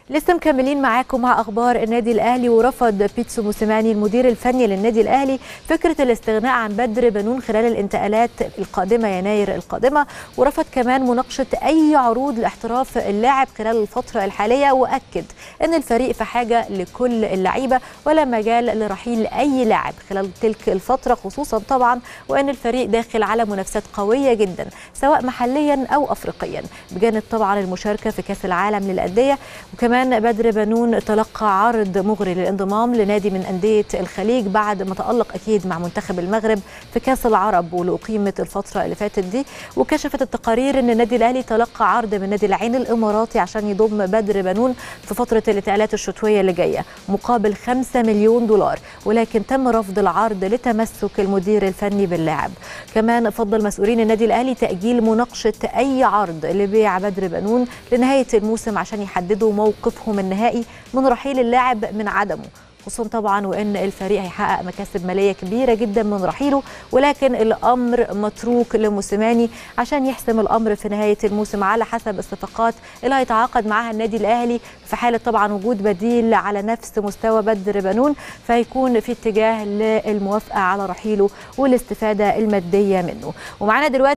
لسه مكملين معاكم مع اخبار النادي الاهلي ورفض بيتسو موسيماني المدير الفني للنادي الاهلي فكره الاستغناء عن بدر بنون خلال الانتقالات القادمه يناير القادمه ورفض كمان مناقشه اي عروض لاحتراف اللاعب خلال الفتره الحاليه واكد ان الفريق في حاجه لكل اللعيبه ولا مجال لرحيل اي لاعب خلال تلك الفتره خصوصا طبعا وان الفريق داخل على منافسات قويه جدا سواء محليا او افريقيا بجانب طبعا المشاركه في كاس العالم للانديه وكمان بدر بنون تلقى عرض مغري للانضمام لنادي من انديه الخليج بعد ما تالق اكيد مع منتخب المغرب في كاس العرب واللي اقيمت الفتره اللي فاتت دي وكشفت التقارير ان النادي الاهلي تلقى عرض من نادي العين الاماراتي عشان يضم بدر بنون في فتره الانتقالات الشتويه اللي جايه مقابل 5 مليون دولار ولكن تم رفض العرض لتمسك المدير الفني باللاعب كمان فضل مسؤولين النادي الاهلي تاجيل مناقشه اي عرض لبيع بدر بنون لنهايه الموسم عشان يحددوا موقفهم النهائي من رحيل اللاعب من عدمه خصوصا طبعا وان الفريق هيحقق مكاسب ماليه كبيره جدا من رحيله ولكن الامر متروك لموسيماني عشان يحسم الامر في نهايه الموسم على حسب الصفقات اللي هيتعاقد معاها النادي الاهلي في حاله طبعا وجود بديل على نفس مستوى بدر بنون فهيكون في اتجاه للموافقه على رحيله والاستفاده الماديه منه ومعانا دلوقتي